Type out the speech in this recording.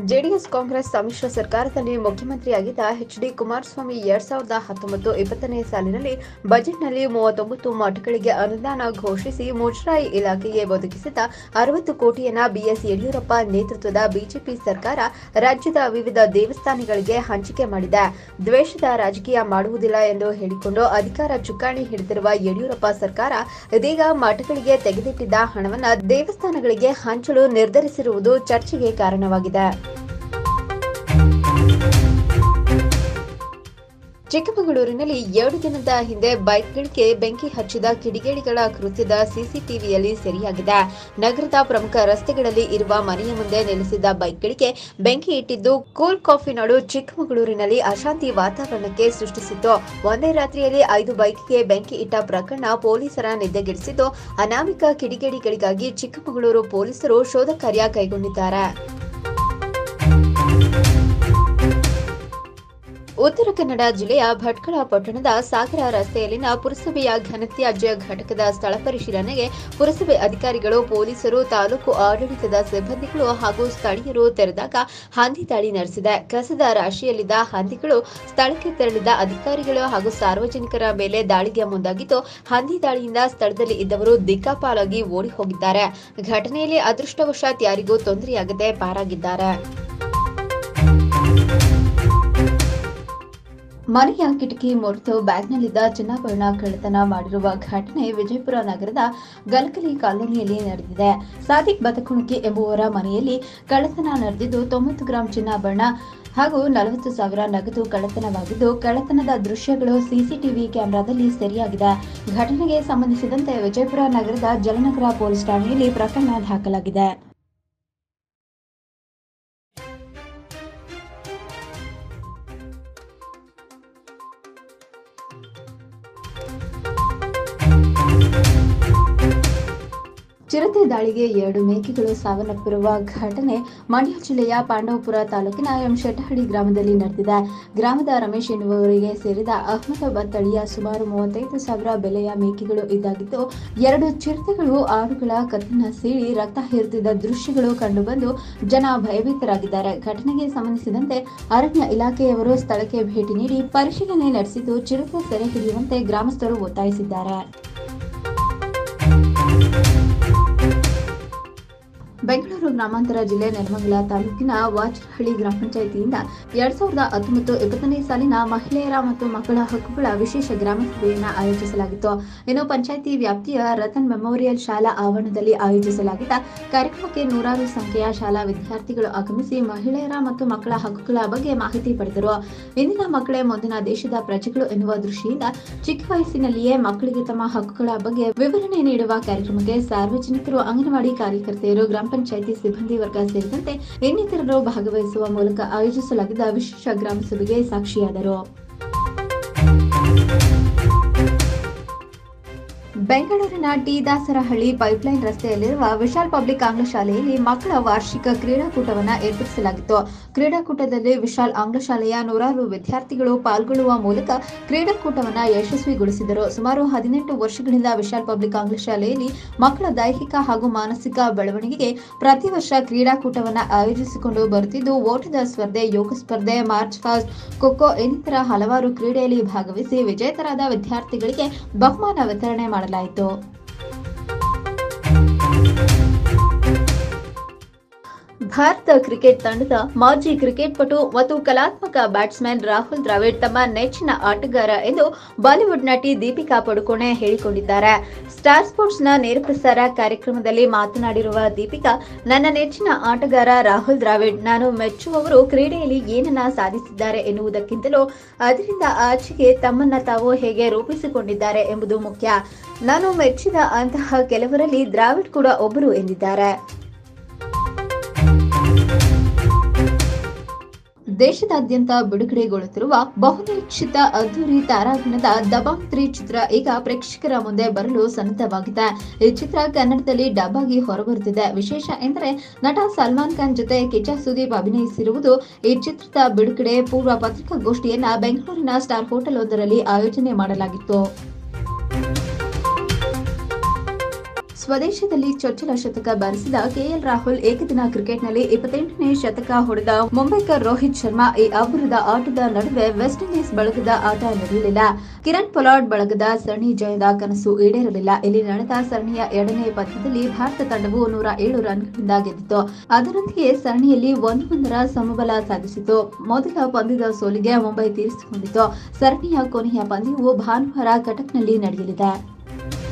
JDS Congress ಸಮ್ಮಿಶ್ರ ಸರ್ಕಾರದಲ್ಲಿ ಮುಖ್ಯಮಂತ್ರಿಯಾಗಿದ್ದ ಎಚ್ ಡಿ ಕುಮಾರಸ್ವಾಮಿ ಎರಡ್ ಸಾವಿರದ ಹತ್ತೊಂಬತ್ತು ಇಪ್ಪತ್ತನೇ ಸಾಲಿನಲ್ಲಿ ಬಜೆಟ್ನಲ್ಲಿ ಮೂವತ್ತೊಂಬತ್ತು ಮಠಗಳಿಗೆ ಅನುದಾನ ಘೋಷಿಸಿ ಮುಜರಾಯಿ ಇಲಾಖೆಗೆ ಒದಗಿಸಿದ ಅರವತ್ತು ಕೋಟಿಯನ್ನ ಬಿಎಸ್ ಯಡಿಯೂರಪ್ಪ ನೇತೃತ್ವದ ಬಿಜೆಪಿ ಸರ್ಕಾರ ರಾಜ್ಯದ ವಿವಿಧ ದೇವಸ್ಥಾನಗಳಿಗೆ ಹಂಚಿಕೆ ಮಾಡಿದೆ ದ್ವೇಷದ ರಾಜಕೀಯ ಮಾಡುವುದಿಲ್ಲ ಎಂದು ಹೇಳಿಕೊಂಡು ಅಧಿಕಾರ ಚುಕ್ಕಾಣಿ ಹಿಡಿದಿರುವ ಯಡಿಯೂರಪ್ಪ ಸರ್ಕಾರ ಇದೀಗ ಮಠಗಳಿಗೆ ತೆಗೆದಿಟ್ಟಿದ್ದ ಹಣವನ್ನ ದೇವಸ್ಥಾನಗಳಿಗೆ ಹಂಚಲು ನಿರ್ಧರಿಸಿರುವುದು ಚರ್ಚೆಗೆ ಕಾರಣವಾಗಿದೆ ಚಿಕ್ಕಮಗಳೂರಿನಲ್ಲಿ ಎರಡು ದಿನದ ಹಿಂದೆ ಬೈಕ್ಗಳಿಗೆ ಬೆಂಕಿ ಹಚ್ಚಿದ ಕಿಡಿಗೇಡಿಗಳ ಕೃತ್ಯದ ಸಿಸಿಟಿವಿಯಲ್ಲಿ ಸೆರೆಯಾಗಿದೆ ನಗರದ ಪ್ರಮುಖ ರಸ್ತೆಗಳಲ್ಲಿ ಇರುವ ಮನೆಯ ಮುಂದೆ ನೆಲೆಸಿದ್ದ ಬೈಕ್ಗಳಿಗೆ ಬೆಂಕಿ ಇಟ್ಟಿದ್ದು ಕೂಲ್ ಕಾಫಿ ನಾಡು ಚಿಕ್ಕಮಗಳೂರಿನಲ್ಲಿ ಅಶಾಂತಿ ವಾತಾವರಣಕ್ಕೆ ಸೃಷ್ಟಿಸಿತ್ತು ಒಂದೇ ರಾತ್ರಿಯಲ್ಲಿ ಐದು ಬೈಕ್ಗೆ ಬೆಂಕಿ ಇಟ್ಟ ಪ್ರಕರಣ ಪೊಲೀಸರ ನಿದ್ದೆಗೆಡಿಸಿದ್ದು ಅನಾಮಿಕ ಕಿಡಿಗೇಡಿಗಳಿಗಾಗಿ ಚಿಕ್ಕಮಗಳೂರು ಪೊಲೀಸರು ಶೋಧ ಕಾರ್ಯ ಕೈಗೊಂಡಿದ್ದಾರೆ ಉತ್ತರ ಕನ್ನಡ ಜಿಲ್ಲೆಯ ಭಟ್ಕಳ ಪಟ್ಟಣದ ಸಾಗರ ರಸ್ತೆಯಲ್ಲಿನ ಪುರಸಭೆಯ ಘನತ್ಯಾಜ್ಯ ಘಟಕದ ಸ್ಥಳ ಪರಿಶೀಲನೆಗೆ ಪುರಸಭೆ ಅಧಿಕಾರಿಗಳು ಪೊಲೀಸರು ತಾಲೂಕು ಆಡಳಿತದ ಸಿಬ್ಬಂದಿಗಳು ಹಾಗೂ ಸ್ಥಳೀಯರು ತೆರೆದಾಗ ಹಂದಿ ದಾಳಿ ನಡೆಸಿದೆ ಕಸದ ರಾಶಿಯಲ್ಲಿದ್ದ ಹಂದಿಗಳು ಸ್ಥಳಕ್ಕೆ ತೆರಳಿದ ಅಧಿಕಾರಿಗಳು ಹಾಗೂ ಸಾರ್ವಜನಿಕರ ಮೇಲೆ ದಾಳಿಗೆ ಮುಂದಾಗಿದ್ದು ಹಂದಿ ದಾಳಿಯಿಂದ ಸ್ಥಳದಲ್ಲಿ ಇದ್ದವರು ದಿಕ್ಕಾಪಾಲಾಗಿ ಓಡಿ ಹೋಗಿದ್ದಾರೆ ಘಟನೆಯಲ್ಲಿ ಅದೃಷ್ಟವಶಾತ್ ಯಾರಿಗೂ ತೊಂದರೆಯಾಗದೆ ಪಾರಾಗಿದ್ದಾರೆ ಮನೆಯ ಕಿಟಕಿ ಮುರಿದು ಬ್ಯಾಗ್ನಲ್ಲಿದ್ದ ಚಿನ್ನಾಭರಣ ಕಳ್ಳತನ ಮಾಡಿರುವ ಘಟನೆ ವಿಜಯಪುರ ನಗರದ ಗಲಕಲಿ ಕಾಲೋನಿಯಲ್ಲಿ ನಡೆದಿದೆ ಸಾದಿಕ್ ಬತಕುಣಕಿ ಎಂಬುವರ ಮನೆಯಲ್ಲಿ ಕಳ್ಳತನ ನಡೆದಿದ್ದು ತೊಂಬತ್ತು ಗ್ರಾಂ ಚಿನ್ನಾಭರಣ ಹಾಗೂ ನಲವತ್ತು ಸಾವಿರ ನಗದು ಕಳ್ಳತನವಾಗಿದ್ದು ಕಳ್ಳತನದ ದೃಶ್ಯಗಳು ಸಿಸಿಟಿವಿ ಕ್ಯಾಮೆರಾದಲ್ಲಿ ಸೆರೆಯಾಗಿದೆ ಘಟನೆಗೆ ಸಂಬಂಧಿಸಿದಂತೆ ವಿಜಯಪುರ ನಗರದ ಜಲನಗರ ಪೊಲೀಸ್ ಠಾಣೆಯಲ್ಲಿ ಪ್ರಕರಣ ದಾಖಲಾಗಿದೆ ಚಿರತೆ ದಾಳಿಗೆ ಎರಡು ಮೇಕೆಗಳು ಸಾವನ್ನಪ್ಪಿರುವ ಘಟನೆ ಮಂಡ್ಯ ಜಿಲ್ಲೆಯ ಪಾಂಡವಪುರ ತಾಲೂಕಿನ ಎಂ ಶೆಟ್ಟಹಳ್ಳಿ ಗ್ರಾಮದಲ್ಲಿ ನಡೆದಿದೆ ಗ್ರಾಮದ ರಮೇಶ್ ಎನ್ನುವವರಿಗೆ ಸೇರಿದ ಅಹಮದಾಬಾದ್ ತಳಿಯ ಸುಮಾರು ಮೂವತ್ತೈದು ಸಾವಿರ ಬೆಲೆಯ ಮೇಕೆಗಳು ಇದಾಗಿದ್ದು ಎರಡು ಚಿರತೆಗಳು ಆಡುಗಳ ಕತ್ತನ್ನ ಸೀಳಿ ರಕ್ತ ಹೀರುತ್ತಿದ್ದ ದೃಶ್ಯಗಳು ಕಂಡುಬಂದು ಜನ ಭಯಭೀತರಾಗಿದ್ದಾರೆ ಘಟನೆಗೆ ಸಂಬಂಧಿಸಿದಂತೆ ಅರಣ್ಯ ಇಲಾಖೆಯವರು ಸ್ಥಳಕ್ಕೆ ಭೇಟಿ ನೀಡಿ ಪರಿಶೀಲನೆ ನಡೆಸಿದ್ದು ಚಿರತೆ ಸೆರೆ ಹಿಡಿಯುವಂತೆ ಗ್ರಾಮಸ್ಥರು ಒತ್ತಾಯಿಸಿದ್ದಾರೆ ಬೆಂಗಳೂರು ಗ್ರಾಮಾಂತರ ಜಿಲ್ಲೆ ನೆಲಮಂಗಲ ತಾಲೂಕಿನ ವಾಚರಹಳ್ಳಿ ಗ್ರಾಮ ಪಂಚಾಯಿತಿಯಿಂದ ಎರಡ್ ಸಾವಿರದ ಹತ್ತೊಂಬತ್ತು ಇಪ್ಪತ್ತನೇ ಸಾಲಿನ ಮಹಿಳೆಯರ ಮತ್ತು ಮಕ್ಕಳ ಹಕ್ಕುಗಳ ವಿಶೇಷ ಗ್ರಾಮ ಸಭೆಯನ್ನು ಆಯೋಜಿಸಲಾಗಿತ್ತು ಇನ್ನು ಪಂಚಾಯಿತಿ ವ್ಯಾಪ್ತಿಯ ರತನ್ ಮೆಮೋರಿಯಲ್ ಶಾಲಾ ಆವರಣದಲ್ಲಿ ಆಯೋಜಿಸಲಾಗಿದ್ದ ಕಾರ್ಯಕ್ರಮಕ್ಕೆ ನೂರಾರು ಸಂಖ್ಯೆಯ ಶಾಲಾ ವಿದ್ಯಾರ್ಥಿಗಳು ಆಗಮಿಸಿ ಮಹಿಳೆಯರ ಮತ್ತು ಮಕ್ಕಳ ಹಕ್ಕುಗಳ ಬಗ್ಗೆ ಮಾಹಿತಿ ಪಡೆದರು ಇಂದಿನ ಮಕ್ಕಳೇ ಮುಂದಿನ ದೇಶದ ಪ್ರಜೆಗಳು ಎನ್ನುವ ದೃಷ್ಟಿಯಿಂದ ಚಿಕ್ಕ ವಯಸ್ಸಿನಲ್ಲಿಯೇ ಮಕ್ಕಳಿಗೆ ತಮ್ಮ ಹಕ್ಕುಗಳ ಬಗ್ಗೆ ವಿವರಣೆ ನೀಡುವ ಕಾರ್ಯಕ್ರಮಕ್ಕೆ ಸಾರ್ವಜನಿಕರು ಅಂಗನವಾಡಿ ಕಾರ್ಯಕರ್ತೆಯರು ಗ್ರಾಮ ಪಂಚಾಯಿತಿ ಸಿಬ್ಬಂದಿ ವರ್ಗ ಸೇರಿದಂತೆ ಇನ್ನಿತರರು ಭಾಗವಹಿಸುವ ಮೂಲಕ ಆಯೋಜಿಸಲಾಗಿದ್ದ ವಿಶೇಷ ಗ್ರಾಮ ಸಭೆಗೆ ಸಾಕ್ಷಿಯಾದರು ಬೆಂಗಳೂರಿನ ಟಿ ದಾಸರಹಳ್ಳಿ ಪೈಪ್ಲೈನ್ ರಸ್ತೆಯಲ್ಲಿರುವ ವಿಶಾಲ್ ಪಬ್ಲಿಕ್ ಆಂಗ್ಲ ಶಾಲೆಯಲ್ಲಿ ಮಕ್ಕಳ ವಾರ್ಷಿಕ ಕ್ರೀಡಾಕೂಟವನ್ನು ಏರ್ಪಡಿಸಲಾಗಿತ್ತು ಕ್ರೀಡಾಕೂಟದಲ್ಲಿ ವಿಶಾಲ್ ಆಂಗ್ಲ ಶಾಲೆಯ ನೂರಾರು ವಿದ್ಯಾರ್ಥಿಗಳು ಪಾಲ್ಗೊಳ್ಳುವ ಮೂಲಕ ಕ್ರೀಡಾಕೂಟವನ್ನು ಯಶಸ್ವಿಗೊಳಿಸಿದರು ಸುಮಾರು ಹದಿನೆಂಟು ವರ್ಷಗಳಿಂದ ವಿಶಾಲ್ ಪಬ್ಲಿಕ್ ಆಂಗ್ಲ ಶಾಲೆಯಲ್ಲಿ ಮಕ್ಕಳ ದೈಹಿಕ ಹಾಗೂ ಮಾನಸಿಕ ಬೆಳವಣಿಗೆಗೆ ಪ್ರತಿ ವರ್ಷ ಕ್ರೀಡಾಕೂಟವನ್ನು ಆಯೋಜಿಸಿಕೊಂಡು ಬರುತ್ತಿದ್ದು ಓಟದ ಸ್ಪರ್ಧೆ ಯೋಗ ಸ್ಪರ್ಧೆ ಮಾರ್ಚ್ ಫಾಸ್ಟ್ ಖೋಖೋ ಇನ್ನಿತರ ಹಲವಾರು ಕ್ರೀಡೆಯಲ್ಲಿ ಭಾಗವಹಿಸಿ ವಿಜೇತರಾದ ವಿದ್ಯಾರ್ಥಿಗಳಿಗೆ ಬಹುಮಾನ ವಿತರಣೆ ಮಾಡಲಾಯಿತು ಭಾರತ ಕ್ರಿಕೆಟ್ ತಂಡದ ಮಾಜಿ ಕ್ರಿಕೆಟ್ ಪಟು ಮತ್ತು ಕಲಾತ್ಮಕ ಬ್ಯಾಟ್ಸ್ಮನ್ ರಾಹುಲ್ ದ್ರಾವಿಡ್ ತಮ್ಮ ನೆಚ್ಚಿನ ಆಟಗಾರ ಎಂದು ಬಾಲಿವುಡ್ ನಟಿ ದೀಪಿಕಾ ಪಡುಕೋಣೆ ಹೇಳಿಕೊಂಡಿದ್ದಾರೆ ಸ್ಟಾರ್ ಸ್ಪೋರ್ಟ್ಸ್ನ ನೇರಪ್ರಸಾರ ಕಾರ್ಯಕ್ರಮದಲ್ಲಿ ಮಾತನಾಡಿರುವ ದೀಪಿಕಾ ನನ್ನ ನೆಚ್ಚಿನ ಆಟಗಾರ ರಾಹುಲ್ ದ್ರಾವಿಡ್ ನಾನು ಮೆಚ್ಚುವವರು ಕ್ರೀಡೆಯಲ್ಲಿ ಏನನ್ನ ಸಾಧಿಸಿದ್ದಾರೆ ಎನ್ನುವುದಕ್ಕಿಂತಲೂ ಅದರಿಂದ ಆಚೆಗೆ ತಮ್ಮನ್ನ ತಾವು ಹೇಗೆ ರೂಪಿಸಿಕೊಂಡಿದ್ದಾರೆ ಎಂಬುದು ಮುಖ್ಯ ನಾನು ಮೆಚ್ಚಿದ ಅಂತಹ ಕೆಲವರಲ್ಲಿ ದ್ರಾವಿಡ್ ಕೂಡ ಒಬ್ಬರು ಎಂದಿದ್ದಾರೆ ದೇಶದಾದ್ಯಂತ ಬಿಡುಗಡೆಗೊಳ್ಳುತ್ತಿರುವ ಬಹುನಿರೀಕ್ಷಿತ ಅದ್ದೂರಿ ತಾರಾಗಣದ ದಬಾಂಗ್ ತ್ರೀ ಚಿತ್ರ ಈಗ ಪ್ರೇಕ್ಷಕರ ಮುಂದೆ ಬರಲು ಸನ್ನದ್ಧವಾಗಿದೆ ಈ ಚಿತ್ರ ಕನ್ನಡದಲ್ಲಿ ಡಬ್ ಆಗಿ ಹೊರಬರುತ್ತಿದೆ ವಿಶೇಷ ಎಂದರೆ ನಟ ಸಲ್ಮಾನ್ ಖಾನ್ ಜೊತೆ ಕಿಚ್ಚ ಸುದೀಪ್ ಅಭಿನಯಿಸಿರುವುದು ಈ ಚಿತ್ರದ ಬಿಡುಗಡೆ ಪೂರ್ವ ಪತ್ರಿಕಾಗೋಷ್ಠಿಯನ್ನ ಬೆಂಗಳೂರಿನ ಸ್ಟಾರ್ ಹೋಟೆಲ್ ಒಂದರಲ್ಲಿ ಆಯೋಜನೆ ಮಾಡಲಾಗಿತ್ತು ಸ್ವದೇಶದಲ್ಲಿ ಚೊಚ್ಚಲ ಶತಕ ಬಾರಿಸಿದ ಕೆಎಲ್ ರಾಹುಲ್ ಏಕದಿನ ಕ್ರಿಕೆಟ್ನಲ್ಲಿ ಇಪ್ಪತ್ತೆಂಟನೇ ಶತಕ ಹೊಡೆದ ಮುಂಬೈಕರ್ ರೋಹಿತ್ ಶರ್ಮಾ ಈ ಅಬ್ಬರದ ಆಟದ ನಡುವೆ ವೆಸ್ಟ್ ಇಂಡೀಸ್ ಬಳಗದ ಆಟ ನಡೆಯಲಿಲ್ಲ ಕಿರಣ್ ಪೊಲಾರ್ಡ್ ಬಳಗದ ಸರಣಿ ಜಯದ ಕನಸು ಈಡೇರಲಿಲ್ಲ ಇಲ್ಲಿ ನಡೆದ ಸರಣಿಯ ಎರಡನೇ ಪಂದ್ಯದಲ್ಲಿ ಭಾರತ ತಂಡವು ನೂರ ಏಳು ರನ್ಗಳಿಂದ ಗೆದ್ದಿತು ಅದರೊಂದಿಗೆ ಸರಣಿಯಲ್ಲಿ ಒಂದು ಒಂದರ ಸಮಬಲ ಸಾಧಿಸಿತು ಮೊದಲ ಪಂದ್ಯದ ಸೋಲಿಗೆ ಮುಂಬೈ ತೀರಿಸಿಕೊಂಡಿತು ಸರಣಿಯ ಕೊನೆಯ ಪಂದ್ಯವು ಭಾನುವಾರ ಕಟಕ್ನಲ್ಲಿ ನಡೆಯಲಿದೆ